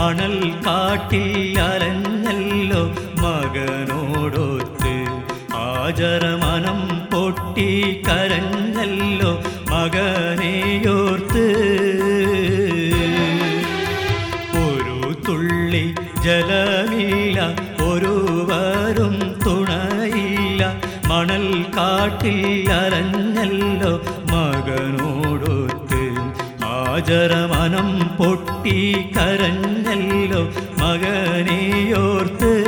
മണൽ കാട്ടിൽ അലഞ്ഞല്ലോ മകനോടൊത്ത് ആചരമനം പൊട്ടി കരഞ്ഞല്ലോ മകനെയോർത്ത് ഒരു തുള്ളി ജലമില്ല ഒരുവരും തുണയില്ല മണൽ കാട്ടിൽ അലഞ്ഞല്ലോ മകനോടൊത്ത് ആചരമനം പൊട്ടി കരഞ്ഞല്ലോ മകനെയോർത്ത്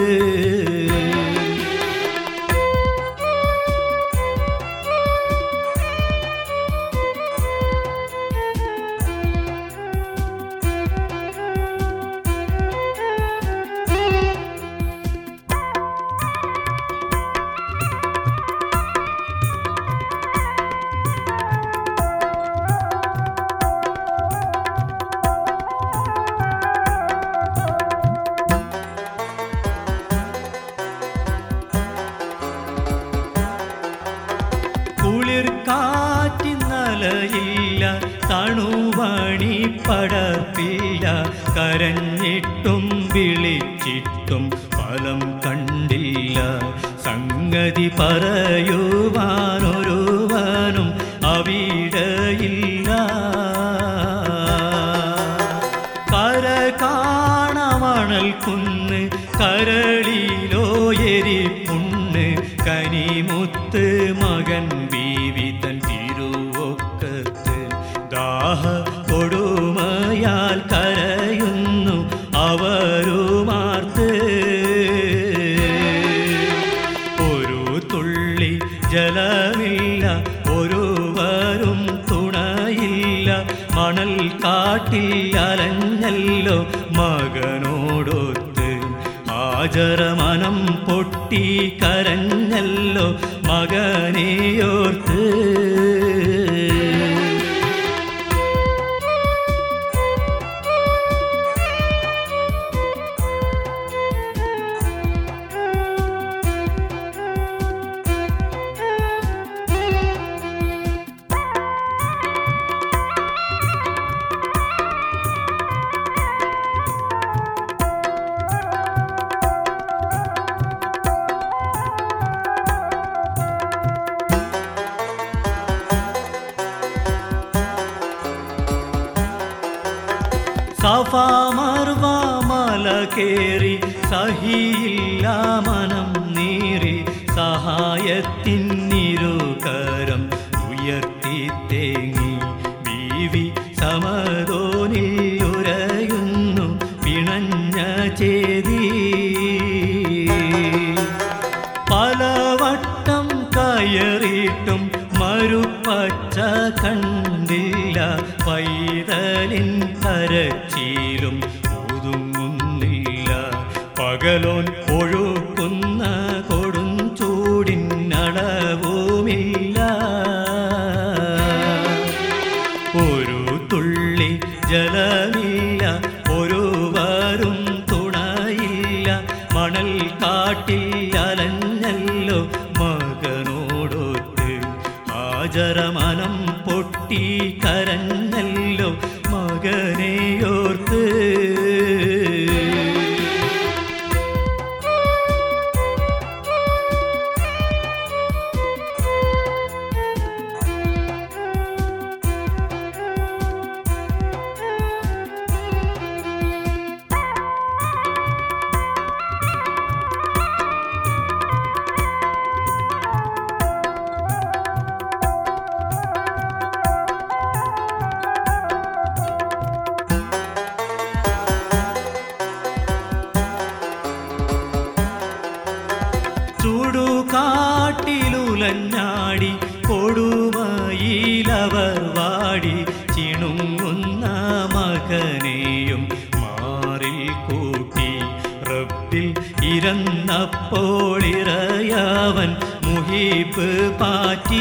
കുളിർ കാറ്റിന്നലയില്ല തണുവണി പടർപ്പില്ല കരഞ്ഞിട്ടും വിളിച്ചിട്ടും ഫലം കണ്ടില്ല സംഗതി പറയുവാനൊരുവനും അവിടെയില്ല കര കാണമണൽ കുന്ന് കരളിലോ എരിപ്പുണ്ണ് കനിമുത്ത് മകൻ ബീവിതൻ തിരുവൊക്കത്ത് ദാഹ കൊടുമയാൽ കരയുന്നു അവരുമാർത്ത് ഒരു തുള്ളി ജലമില്ല ഒരുവരും തുണയില്ല മണൽ കാട്ടിൽ അലഞ്ഞല്ലോ മകനോടൊത്ത് ആചരമനം പൊട്ടി കരഞ്ഞല്ലോ മകനെയോർത്ത് സഫാമർവ മല കേറി സഹിയില്ല മനം നീറി സഹായത്തിനിരുകരം ഉയർത്തി തേങ്ങി ബീവി സമതോനിൽ ഉരയുന്നു പിണഞ്ഞ ചേരി പലവട്ടം കയറിയിട്ടും മരുപ്പച്ച കണ്ടില്ല പൈതലിൻ കരച്ചിലും ഒതുങ്ങുന്നില്ല പകലോൻ ഒഴുക്കുന്ന കൊടും ചൂടിനളവുമില്ല ഒരു തുള്ളി ജലമില്ല ഒരുവരും തുണയില്ല മണൽ കാട്ടിൽ അലഞ്ഞല്ലോ മകനോടൊത്ത് ആചരമനം പൊട്ടി കരഞ്ഞല്ലോ മകനെയോർത്ത് ചുടുകാട്ടിലുലഞ്ഞാടി കൊടുമയിലവർ വാടി ചിണുങ്ങുന്ന മകനെയും മാറിൽ കൂട്ടി റബ്ബിൽ ഇരന്നപ്പോൾ ഇറയവൻ മുഹീബ് പാറ്റി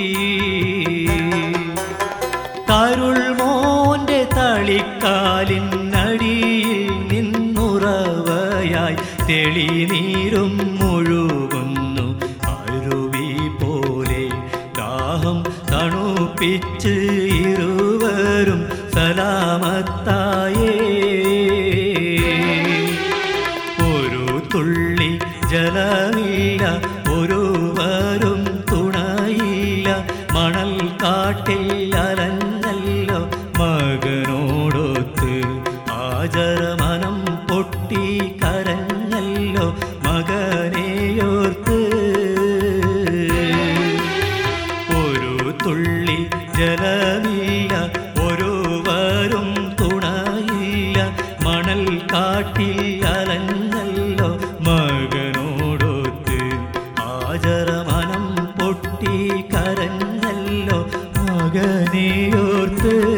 കരുൾ മോന്റെ തളിക്കാലിനടിയിൽ നിന്നുറവയായി തെളിനീരും മുഴുകുന്നു അരുവി പോലെ ദാഹം തണുപ്പിച്ച് ഇരുവരും സലാമത്തായേ മകനോടൊത്ത് ആചരമനം പൊട്ടി കരഞ്ഞല്ലോ മകനെയോർത്ത് ഒരു തുള്ളി ജലമില്ല ഒരുവരും തുണയില്ല മണൽ കാട്ടിൽ അലഞ്ഞല്ലോ മകനോടൊത്ത് ആചരമനം പൊട്ടി കരഞ്ഞല്ലോ മകനെയോർത്ത്